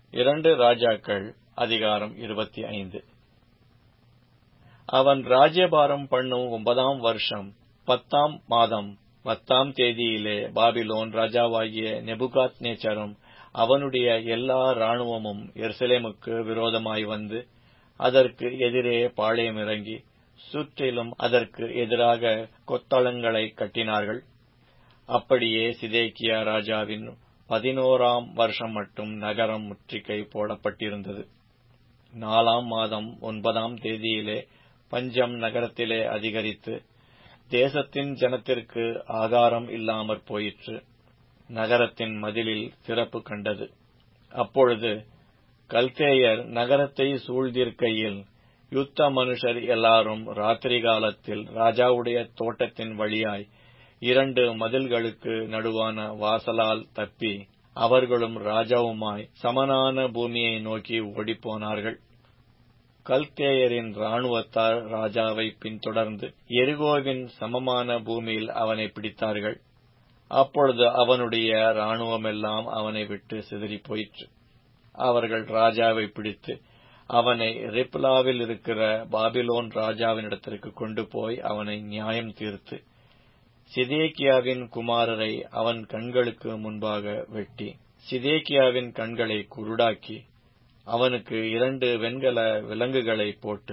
இரண்டு ராஜாக்கள் அதிகாரம் இருபத்தி ஐந்து அவன் ராஜ்யபாரம் பண்ணும் ஒன்பதாம் வருஷம் பத்தாம் மாதம் பத்தாம் தேதியிலே பாபிலோன் ராஜாவாகிய நெபுகாத் நேச்சரும் அவனுடைய எல்லா இராணுவமும் எருசலேமுக்கு விரோதமாய் வந்து அதற்கு எதிரே பாளையமிறங்கி சுற்றிலும் அதற்கு எதிராக கொத்தளங்களை கட்டினார்கள் அப்படியே சிதேக்கியா ராஜாவின் பதினோராம் வருஷம் மட்டும் நகரம் முற்றுகை போடப்பட்டிருந்தது நாலாம் மாதம் ஒன்பதாம் தேதியிலே பஞ்சம் நகரத்திலே அதிகரித்து தேசத்தின் ஜனத்திற்கு ஆகாரம் இல்லாமற் போயிற்று நகரத்தின் மதிலில் திறப்பு கண்டது அப்பொழுது கல்தேயர் நகரத்தை சூழ்ந்திருக்கையில் யுத்த மனுஷர் எல்லாரும் ராத்திரி காலத்தில் ராஜாவுடைய தோட்டத்தின் வழியாய் இரண்டு மதில்களுக்கு நடுவான வாசலால் தப்பி அவர்களும் ராஜாவுமாய் சமனான பூமியை நோக்கி ஓடிப்போனார்கள் கல்தேயரின் இராணுவத்தார் ராஜாவை பின்தொடர்ந்து எரிகோவின் சமமான பூமியில் அவனை பிடித்தார்கள் அப்பொழுது அவனுடைய இராணுவமெல்லாம் அவனை விட்டு சிதறி போயிற்று அவர்கள் ராஜாவை பிடித்து அவனை ரிப்லாவில் இருக்கிற பாபிலோன் ராஜாவினிடத்திற்கு கொண்டு போய் அவனை நியாயம் தீர்த்து சிதேக்கியாவின் குமாரரை அவன் கண்களுக்கு முன்பாக வெட்டி சிதேக்கியாவின் கண்களை குருடாக்கி அவனுக்கு இரண்டு வெண்கல விலங்குகளை போட்டு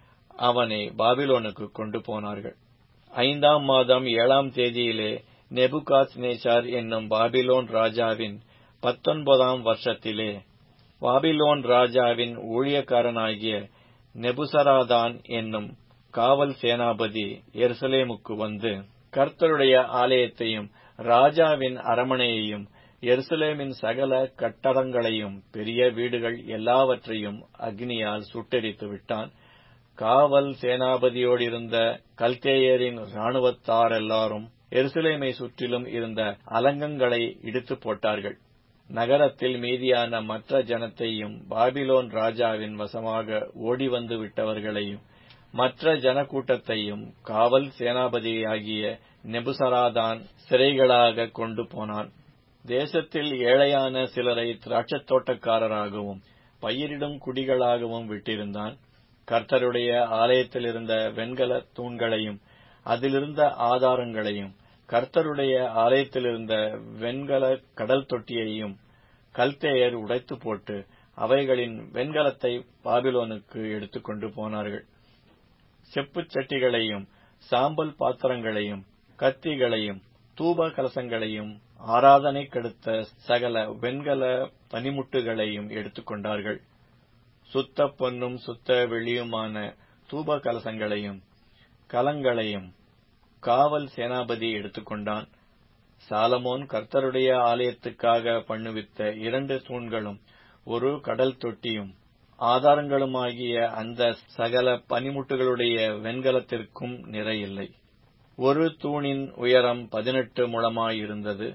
அவனை பாபிலோனுக்கு கொண்டு போனார்கள் ஐந்தாம் மாதம் ஏழாம் தேதியிலே நெபுகாத் நேச்சார் என்னும் பாபிலோன் ராஜாவின் பத்தொன்பதாம் வருஷத்திலே பாபிலோன் ராஜாவின் ஊழியக்காரனாகிய நெபுசராதான் என்னும் காவல் சேனாபதி எருசலேமுக்கு வந்து கர்த்தருடைய ஆலயத்தையும் ராஜாவின் அரமனையையும் எருசலேமின் சகல கட்டடங்களையும் பெரிய வீடுகள் எல்லாவற்றையும் அக்னியால் சுட்டெரித்து விட்டான் காவல் சேனாபதியோடிருந்த கல்தேயரின் இராணுவத்தார் எல்லாரும் எருசலேமை சுற்றிலும் இருந்த அலங்கங்களை இடித்து போட்டார்கள் நகரத்தில் மீதியான மற்ற ஜனத்தையும் பாபிலோன் ராஜாவின் வசமாக ஓடிவந்து விட்டவர்களையும் மற்ற ஜனக்கூட்டத்தையும் காவல் சேனாபதியாகிய நெபுசராதான் சிறைகளாக கொண்டு போனான் தேசத்தில் ஏழையான சிலரை திராட்சத் தோட்டக்காரராகவும் பயிரிடும் குடிகளாகவும் விட்டிருந்தான் கர்த்தருடைய ஆலயத்தில் இருந்த வெண்கல தூண்களையும் அதிலிருந்த ஆதாரங்களையும் கர்த்தருடைய ஆலயத்தில் இருந்த வெண்கல கடல் தொட்டியையும் கல்தேயர் உடைத்து போட்டு அவைகளின் வெண்கலத்தை பாபிலோனுக்கு எடுத்துக்கொண்டு போனார்கள் செப்புச் சட்டிகளையும் சாம்பல் பாத்திரங்களையும் கத்திகளையும் தூப கலசங்களையும் ஆராதனை கெடுத்த சகல வெண்கல பனிமுட்டுகளையும் எடுத்துக்கொண்டார்கள் சுத்த பொன்னும் சுத்த வெளியுமான தூப கலசங்களையும் கலங்களையும் காவல் சேனாபதி எடுத்துக்கொண்டான் சாலமோன் கர்த்தருடைய ஆலயத்துக்காக பண்ணுவித்த இரண்டு தூண்களும் ஒரு கடல் தொட்டியும் ஆதாரங்களுமாகிய அந்த சகல பனிமுட்டுகளுடைய வெண்கலத்திற்கும் நிறையில்லை ஒரு தூணின் உயரம் பதினெட்டு முழமாயிருந்தது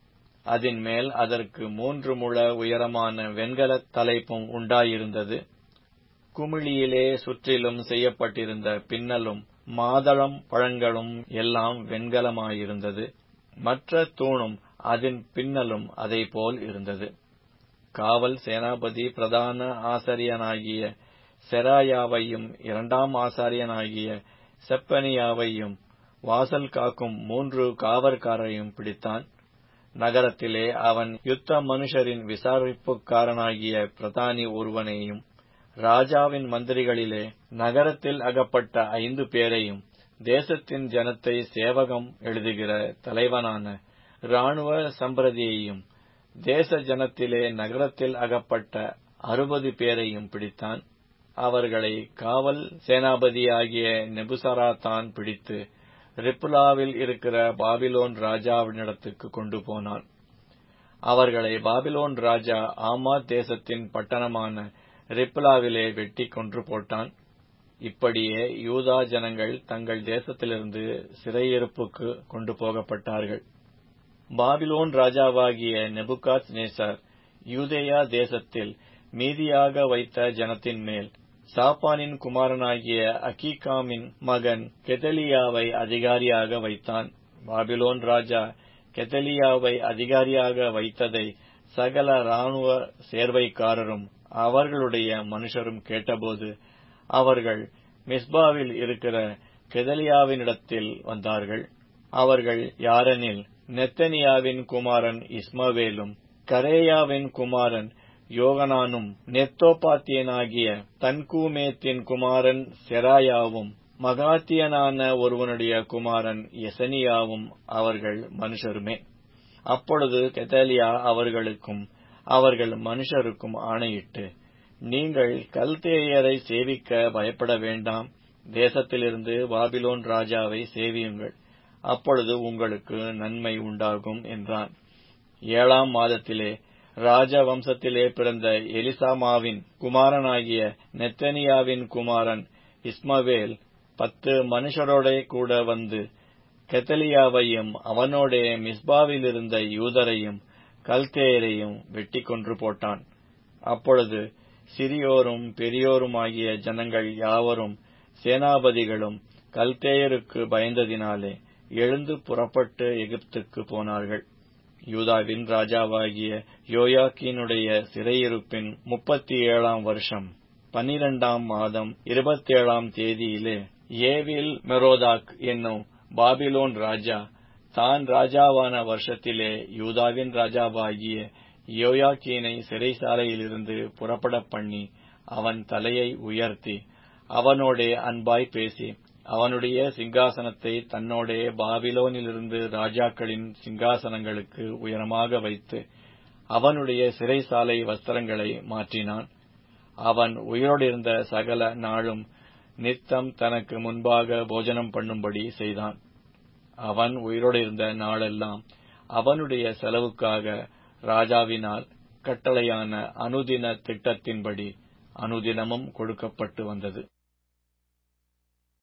அதன் மேல் அதற்கு மூன்று முழ உயரமான வெண்கலத் தலைப்பும் உண்டாயிருந்தது குமிழியிலே சுற்றிலும் செய்யப்பட்டிருந்த பின்னலும் மாதளம் பழங்களும் எல்லாம் வெண்கலமாயிருந்தது மற்ற தூணும் அதன் பின்னலும் அதை போல் இருந்தது காவல் சேனாபதி பிரதான ஆசாரியனாகிய செராயாவையும் இரண்டாம் ஆசாரியனாகிய செப்பனியாவையும் வாசல் காக்கும் மூன்று காவற்காரரையும் பிடித்தான் நகரத்திலே அவன் யுத்த மனுஷரின் விசாரிப்புக்காரனாகிய பிரதானி ஒருவனையும் ராஜாவின் மந்திரிகளிலே நகரத்தில் அகப்பட்ட ஐந்து பேரையும் தேசத்தின் ஜனத்தை சேவகம் எழுதுகிற தலைவனான இராணுவ சம்பிரதியையும் தேச ஜனத்திலே நகரத்தில் அகப்பட்ட அறுபது பேரையும் பிடித்தான் அவர்களை காவல் சேனாபதியாகிய நெபுசராத்தான் பிடித்து ரிப்புலாவில் இருக்கிற பாபிலோன் ராஜாவினிடத்துக்கு கொண்டு போனான் அவர்களை பாபிலோன் ராஜா ஆமாத் தேசத்தின் பட்டணமான ரிப்லாவிலே வெட்டி கொன்று போட்டான் இப்படியே யூதா ஜனங்கள் தங்கள் தேசத்திலிருந்து சிறையிருப்புக்கு கொண்டு போகப்பட்டார்கள் பாபிலோன் ராஜாவாகிய நெபுகாத் நேசர் யூதேயா தேசத்தில் மீதியாக வைத்த ஜனத்தின் மேல் சாப்பானின் குமாரனாகிய அகீகாமின் மகன் கெதலியாவை அதிகாரியாக வைத்தான் பாபிலோன் ராஜா கெதலியாவை அதிகாரியாக வைத்ததை சகல இராணுவ சேர்வைக்காரரும் அவர்களுடைய மனுஷரும் கேட்டபோது அவர்கள் மிஸ்பாவில் இருக்கிற கெதலியாவினிடத்தில் வந்தார்கள் அவர்கள் யாரெனில் நெத்தனியாவின் குமாரன் இஸ்மவேலும் கரேயாவின் குமாரன் யோகனானும் நெத்தோபாத்தியனாகிய தன்கூமேத்தின் குமாரன் செராயாவும் மகாத்தியனான ஒருவனுடைய குமாரன் எசனியாவும் அவர்கள் மனுஷருமே அப்பொழுது கெதலியா அவர்களுக்கும் அவர்கள் மனுஷருக்கும் ஆணையிட்டு நீங்கள் கல்தேயரை சேவிக்க பயப்பட வேண்டாம் தேசத்திலிருந்து பாபிலோன் ராஜாவை சேவியுங்கள் அப்பொழுது உங்களுக்கு நன்மை உண்டாகும் என்றான் ஏழாம் மாதத்திலே ராஜ வம்சத்திலே பிறந்த எலிசாமாவின் குமாரனாகிய நெத்தனியாவின் குமாரன் இஸ்மவேல் பத்து மனுஷரோட கூட வந்து கெத்தலியாவையும் அவனோடே மிஸ்பாவிலிருந்த யூதரையும் கல்தேயரையும் வெட்டி கொன்று போட்டான் அப்பொழுது சிறியோரும் பெரியோருமாகிய ஜனங்கள் யாவரும் சேனாபதிகளும் கல்தேயருக்கு பயந்ததினாலே எழுந்து புறப்பட்டு எகிப்துக்கு போனார்கள் யூதாவின் ராஜாவாகிய யோயாக்கினுடைய சிறையிருப்பின் முப்பத்தி ஏழாம் வருஷம் பனிரெண்டாம் மாதம் இருபத்தேழாம் தேதியிலே ஏவில் மெரோதாக் என்னும் பாபிலோன் ராஜா தான் ராஜாவான வருஷத்திலே யூதாவின் ராஜாவாகிய யோயாக்கீனை சிறைசாலையிலிருந்து புறப்பட பண்ணி அவன் தலையை உயர்த்தி அவனோடே அன்பாய் பேசி அவனுடைய சிங்காசனத்தை தன்னோடே பாபிலோனிலிருந்து ராஜாக்களின் சிங்காசனங்களுக்கு உயரமாக வைத்து அவனுடைய சிறைசாலை வஸ்திரங்களை மாற்றினான் அவன் உயிரோடிருந்த சகல நாளும் நித்தம் தனக்கு முன்பாக போஜனம் பண்ணும்படி செய்தான் அவன் உயிரோடிருந்த நாளெல்லாம் அவனுடைய செலவுக்காக ராஜாவினால் கட்டளையான அனுதின திட்டத்தின்படி அனுதினமும் கொடுக்கப்பட்டு வந்தது